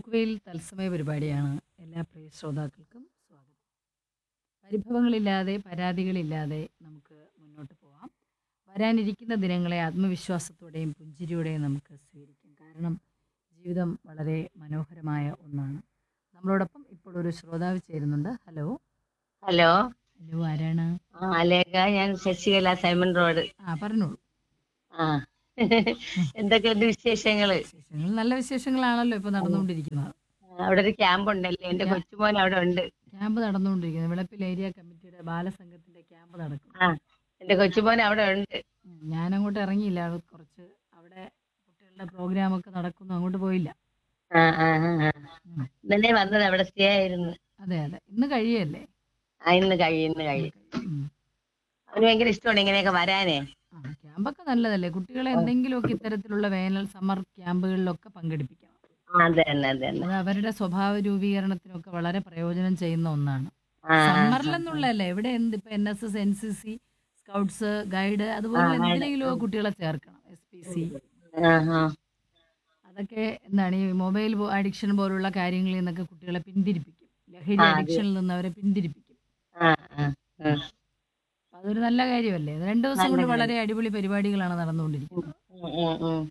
പോക്കുവെയിൽ തത്സമയ പരിപാടിയാണ് എല്ലാ പ്രിയ ശ്രോതാക്കൾക്കും സ്വാഗതം പരിഭവങ്ങളില്ലാതെ പരാതികളില്ലാതെ നമുക്ക് മുന്നോട്ട് പോവാം വരാനിരിക്കുന്ന ദിനങ്ങളെ ആത്മവിശ്വാസത്തോടെയും പുഞ്ചിരിയോടെയും നമുക്ക് സ്വീകരിക്കാം കാരണം ജീവിതം വളരെ മനോഹരമായ ഒന്നാണ് നമ്മളോടൊപ്പം ഇപ്പോൾ ഒരു ശ്രോതാവ് ചേരുന്നുണ്ട് ഹലോ ഹലോ ഹലോ ആരാണ് ആ ലേഖ ഞാൻ ശശികല സൈമൺ റോഡ് ആ പറഞ്ഞോളൂ ആ എന്തൊക്കെയുണ്ട് വിശേഷങ്ങള് വിശേഷങ്ങൾ നല്ല വിശേഷങ്ങളാണല്ലോ ഇപ്പോൾ നടന്നുകൊണ്ടിരിക്കുന്നത് അവിടെ ഒരു ക്യാമ്പ് ഉണ്ടല്ലേ എന്റെ കൊച്ചുമോൻ അവിടെ ഉണ്ട് ക്യാമ്പ് നടന്നുകൊണ്ടിരിക്കുന്നത് വിളപ്പിൽ ഏരിയ കമ്മിറ്റിയുടെ ബാലസംഘത്തിന്റെ ക്യാമ്പ് നടക്കും ആ എന്റെ കൊച്ചുമോൻ അവിടെ ഉണ്ട് ഉം, ഞാനങ്ങോട്ട് ഇറങ്ങിയില്ല അത് കുറച്ച് അവിടെ കുട്ടികളുടെ പ്രോഗ്രാം ഒക്കെ നടക്കുന്നു അങ്ങോട്ട് പോയില്ല ആ ആ ആ, ആ. ഉം. ഇന്നലെ വന്നത് അവിടെ സ്റ്റേ ആയിരുന്നു അതെ അതെ ഇന്ന് കഴിയല്ലേ ആ ഇന്ന് കഴിയും ഇന്ന് കഴിയും ഉം. അവന് ഭയങ്കര ഇഷ്ടമാണ് ഇങ്ങനെയൊക്കെ വരാനേ ആ ക്യാമ്പൊക്കെ നല്ലതല്ലേ കുട്ടികളെ എന്തെങ്കിലുമൊക്കെ ഇത്തരത്തിലുള്ള വേനൽ സമ്മർ ക്യാമ്പുകളിലൊക്കെ പങ്കെടുപ്പിക്കണം ആ, അത് തന്നെ അത് തന്നെ അത് അവരുടെ സ്വഭാവ രൂപീകരണത്തിനൊക്കെ വളരെ പ്രയോജനം ചെയ്യുന്ന ഒന്നാണ് ആ, ആ, സമ്മറിലെന്നുള്ളതല്ല ഇവിടെ എന്ത് ഇപ്പൊ N S S N C C scouts guide അതുപോലെ ആ, guide. എന്തിനെങ്കിലും കുട്ടികളെ ചേർക്കണം എസ് പി സി ആ, ആ. അതൊക്കെ എന്താണ് ഈ മൊബൈൽ അഡിക്ഷൻ പോലുള്ള കാര്യങ്ങളിൽ നിന്നൊക്കെ കുട്ടികളെ പിന്തിരിപ്പിക്കും ലഹരി ആ, അതെ. അഡിക്ഷനിൽ നിന്ന് അവരെ പിന്തിരിപ്പിക്കും ആ, ആ, ആ. അപ്പൊ അതൊരു നല്ല കാര്യമല്ലേ അത് രണ്ടു ദിവസം നല്ല കൊണ്ട് കാര്യം. വളരെ അടിപൊളി പരിപാടികളാണ് നടന്നുകൊണ്ടിരിക്കുന്നത് ഉം, ഉം, ഉം.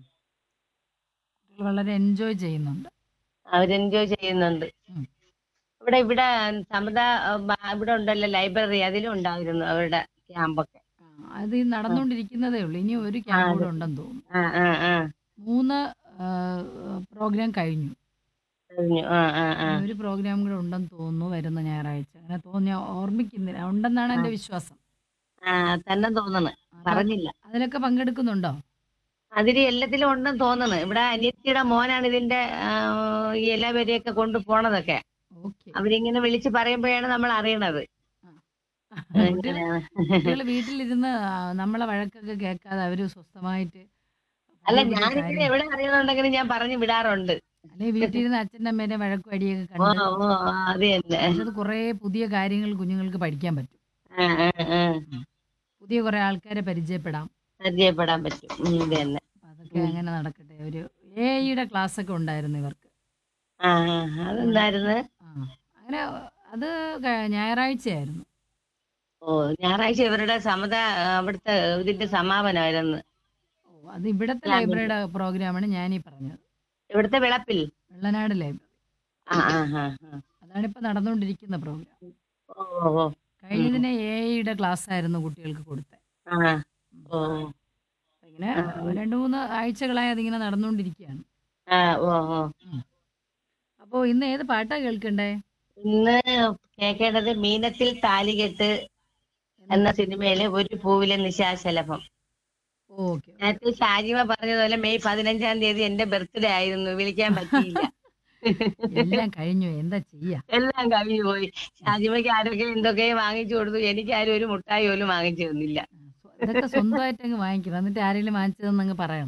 കുട്ടികൾ വളരെ എൻജോയ് ചെയ്യുന്നുണ്ട് അവര് എൻജോയ് ചെയ്യുന്നുണ്ട് ഉം. ഇവിടെ ഇവിടെ സമത ഇവിടെ ഉണ്ടല്ലോ ലൈബ്രറി അതിലും ഉണ്ടായിരുന്നു അവരുടെ ക്യാമ്പൊക്കെ ആ, അത് ഈ നടന്നുകൊണ്ടിരിക്കുന്നതേ ഉള്ളൂ ഇനി ഒരു ക്യാമ്പ് കൂടെ ഉണ്ടെന്ന് തോന്നുന്നു ആ ആ ആ മൂന്ന് പ്രോഗ്രാം കഴിഞ്ഞു കഴിഞ്ഞു ആ ആ ആ ഇനി ഒരു പ്രോഗ്രാം കൂടെ ഉണ്ടെന്ന് തോന്നുന്നു വരുന്ന ഞായറാഴ്ച അങ്ങനെ തോന്നിയ ഓർമ്മിക്കുന്നില്ല ഉണ്ടെന്നാണ് എന്റെ വിശ്വാസം ആ തന്നെ തോന്നണ് അപ്പൊ പറഞ്ഞില്ല അതിലൊക്കെ പങ്കെടുക്കുന്നുണ്ടോ അതിന് എല്ലാത്തിലും ഉണ്ടെന്ന് തോന്നണ് ഇവിടെ അനിയത്തിയുടെ മോനാണ് ഇതിന്റെ ആ, ഈ എല്ലാ പേരെയൊക്കെ കൊണ്ടു പോണതൊക്കെ ഓക്കെ അവരിങ്ങനെ വിളിച്ച് പറയുമ്പോഴാണ് നമ്മൾ അറിയണത് കുട്ടികൾ കുട്ടികൾ വീട്ടിലിരുന്ന് ആ, നമ്മളെ വഴക്കൊക്കെ കേൾക്കാതെ അവര് സ്വസ്ഥമായിട്ട് അല്ല പുതിയ പുതിയ ഞാനിങ്ങനെ കാര്യങ്ങൾ എവിടെ അറിയണുണ്ടെങ്കിലും ഞാൻ പറഞ്ഞു വിടാറുണ്ട് അല്ലെ വീട്ടിലിരുന്ന് അച്ഛൻ്റെ അമ്മേനെ വഴക്കും അടിയൊക്കെ ഓ കണ്ട് ഓ ആ, അത് തന്നെ പക്ഷെ അത് കുറേ പുതിയ കാര്യങ്ങൾ കുഞ്ഞുങ്ങൾക്ക് പഠിക്കാൻ പറ്റും ആ ആ ആ പുതിയ കുറെ ആൾക്കാരെ പരിചയപ്പെടാം പരിചയപ്പെടാൻ പറ്റും ഉം, ഇത് തന്നെ അപ്പൊ അതൊക്കെ അങ്ങനെ നടക്കട്ടെ ഒരു എ ഐയുടെ ക്ലാസ് ഒക്കെ ഉണ്ടായിരുന്നു ഇവർക്ക് ആ ആ അതെന്തായിരുന്നു ആ അങ്ങനെ അത് ക- ഞായറാഴ്ചയായിരുന്നു ഓ ഞായറാഴ്ച ഇവരുടെ സമത ആ, അവിടുത്തെ ഇതിന്റെ സമാപനമായിരുന്നു ഓ അത് ഇവിടത്തെ ഞാൻ ലൈബ്രറിയുടെ പ്രോഗ്രാമാണ് ഞാനീ പറഞ്ഞത് ഇവിടുത്തെ വിളപ്പിൽ വെള്ളനാട് ലൈബ്രറി ആ ആ ആ ആ. അതാണ് ഇപ്പൊ നടന്നുകൊണ്ടിരിക്കുന്ന പ്രോഗ്രാം ഓ ഓ ഓ കഴിഞ്ഞതിന് എ ഐയുടെ ക്ലാസ് ആയിരുന്നു കുട്ടികൾക്ക് കൊടുത്തത് ആ ഓ അപ്പൊ ഇങ്ങനെ രണ്ടു മൂന്ന് ആഴ്ചകളായി അതിങ്ങനെ നടന്നുകൊണ്ടിരിക്കുകയാണ് ആ ഓ ഓ അപ്പോൾ ഇന്ന് ഏത് പാട്ടാ കേൾക്കണ്ടേ ഇന്ന് കേൾക്കേണ്ടത് മീനത്തിൽ താലികെട്ട് എന്ന സിനിമയിലെ ഒരു പൂവിലെ നിശാശലഭം ഓക്കെ നേരത്തെ ഷാജിമ പറഞ്ഞതുപോലെ മെയ് പതിനഞ്ചാം തീയതി എന്റെ ബർത്ത്ഡേ ആയിരുന്നു വിളിക്കാൻ പറ്റിയില്ല എല്ലാം കഴിഞ്ഞു എന്താ ചെയ്യാ എല്ലാം കഴിഞ്ഞു പോയി ഷാജിമയ്ക്ക് ആരൊക്കെ എന്തൊക്കെ വാങ്ങിച്ചു കൊടുത്തു എനിക്ക് ആരും ഒരു മുട്ടായി പോലും വാങ്ങിച്ചു തന്നില്ല ആ, സ്വ- ഇതൊക്കെ സ്വന്തമായിട്ട് അങ്ങ് വാങ്ങിക്കണം എന്നിട്ട് ആരെങ്കിലും വാങ്ങിച്ചതെന്ന് അങ്ങ് പറയണം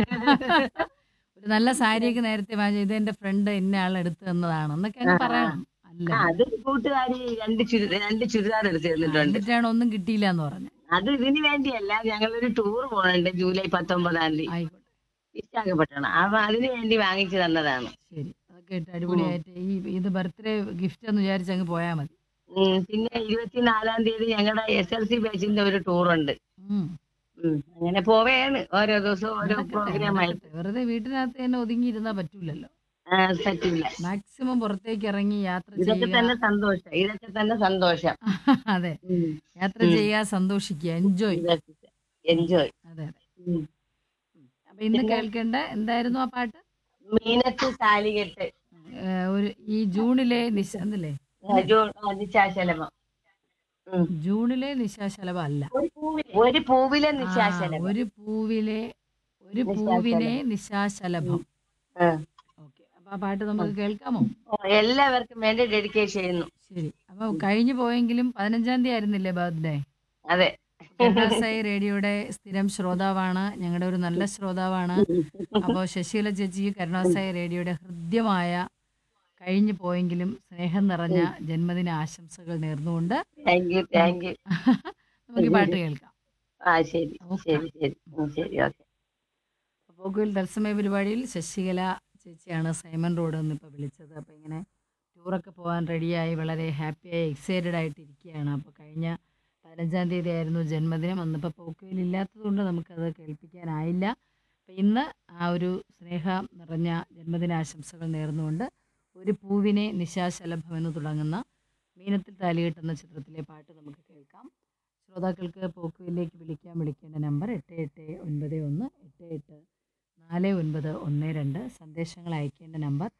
ഒരു നല്ല സാരിയൊക്കെ നേരത്തെ വാങ്ങിച്ചു ഇത് എന്റെ ഫ്രണ്ട് ഇന്ന ആൾ എടുത്തു തന്നതാണ് എന്നൊക്കെ അങ്ങ് പറയണം അല്ല ആ, അത് കൂട്ടുകാരി രണ്ട് ചുരി രണ്ട് ചുരിദാർ എടുത്ത് തന്നിട്ടുണ്ട് എന്നിട്ടാണ് ഒന്നും കിട്ടിയില്ല എന്ന് പറഞ്ഞു അത് ഇതിന് വേണ്ടിയല്ല ഞങ്ങളൊരു ടൂർ പോകണുണ്ട് ജൂലൈ പത്തൊമ്പതാം തീയതി ആയിക്കോട്ടെ വിശാഖപട്ടണം അപ്പൊ അതിന് വേണ്ടി വാങ്ങിച്ചു തന്നതാണ് ശരി അതൊക്കെ ഇട്ട് അടിപൊളിയായിട്ട് ഈ ഇത് ബർത്ത്ഡേ ഗിഫ്റ്റ് എന്ന് വിചാരിച്ച് അങ്ങ് പോയാൽ മതി ഉം, പിന്നെ ഇരുപത്തിനാലാം തീയതി ഞങ്ങളുടെ എസ് എൽ സി ബാച്ചിന്റെ ഒരു ടൂറുണ്ട് ഉം. ഉം, അങ്ങനെ പോവേണ് ഓരോ ദിവസവും ഓരോ നടക്കട്ടെ, പ്രോഗ്രാം ആയിട്ട് നടക്കട്ടെ. വെറുതെ വീട്ടിനകത്ത് തന്നെ ഒതുങ്ങി ഇരുന്നാ പറ്റൂലല്ലോ ആ, പറ്റില്ല മാക്സിമം പുറത്തേക്ക് ഇറങ്ങി യാത്ര ഇതൊക്കെ ചെയ്യുക തന്നെ സന്തോഷം ഇതൊക്കെ തന്നെ സന്തോഷം അതെ ഉം, യാത്ര ഉം. ചെയ്യുക സന്തോഷിക്കുക എൻജോയ് ഇതൊക്കെ എൻജോയ് അതെ അതെ ഉം. അപ്പൊ ഇന്ന് പിന്നെ- കേൾക്കേണ്ട എന്തായിരുന്നു ആ പാട്ട് മീനത്ത് താലികെട്ട് ഏഹ് ഒരു ഈ ജൂണിലെ നിശ എന്നല്ലേ നിശാശലഭം ഉം. ജൂണിലെ നിശാശലഭം അല്ല ഒരു പൂവിലെ ആ, നിശാശലഭം ഒരു പൂവിലെ ഒരു നിശാശലഭം. പൂവിനെ നിശാശലഭം ആ. ഓക്കെ അപ്പൊ ആ പാട്ട് നമുക്ക് കേൾക്കാമോ ഓ, എല്ലാവർക്കും വേണ്ടി ഡെഡിക്കേറ്റ് ചെയ്യുന്നു ശരി അപ്പൊ കഴിഞ്ഞു പോയെങ്കിലും പതിനഞ്ചാം തീയതി ആയിരുന്നില്ലേ ബർത്ത്ഡേ അതെ കരുണാസായി റേഡിയോയുടെ സ്ഥിരം ശ്രോതാവാണ് ഞങ്ങളുടെ ഒരു നല്ല ശ്രോതാവാണ് അപ്പോൾ ശശികല ചേച്ചിക്ക് കരുണാസായി റേഡിയോയുടെ ഹൃദ്യമായ കഴിഞ്ഞു പോയെങ്കിലും സ്നേഹം നിറഞ്ഞ ജന്മദിന ആശംസകൾ നേർന്നുകൊണ്ട് താങ്ക് യു താങ്ക് യു നമുക്ക് ഈ പാട്ട് കേൾക്കാം ആ ശരി ഓക്കെ. ശരി ശരി ഉം, ശരി ഓക്കെ പോക്കുവിൽ തത്സമയ പരിപാടിയിൽ ശശികല ചേച്ചിയാണ് സൈമൺ റോഡ് നിന്ന് ഇപ്പോൾ വിളിച്ചത് അപ്പോൾ ഇങ്ങനെ ടൂറൊക്കെ പോകാൻ റെഡിയായി വളരെ ഹാപ്പിയായി എക്സൈറ്റഡ് ആയിട്ട് ഇരിക്കുകയാണ് അപ്പോൾ കഴിഞ്ഞ പതിനഞ്ചാം തീയതി ആയിരുന്നു ജന്മദിനം അന്നിപ്പോൾ പോക്കുവയിലില്ലാത്തത് കൊണ്ട് നമുക്കത് കേൾപ്പിക്കാനായില്ല അപ്പോൾ ഇന്ന് ആ ഒരു സ്നേഹം നിറഞ്ഞ ജന്മദിനാശംസകൾ നേർന്നുകൊണ്ട് ഒരു പൂവിനെ നിശാശലഭം എന്ന് തുടങ്ങുന്ന മീനത്തിൽ താലികെട്ടുന്ന ചിത്രത്തിലെ പാട്ട് നമുക്ക് കേൾക്കാം ശ്രോതാക്കൾക്ക് പോക്കുവയിലേക്ക് വിളിക്കാൻ വിളിക്കേണ്ട നമ്പർ എട്ട് എട്ട് ഒൻപത് ഒന്ന് എട്ട് എട്ട് നാല് ഒൻപത് ഒന്ന് രണ്ട് സന്ദേശങ്ങൾ അയക്കേണ്ട നമ്പർ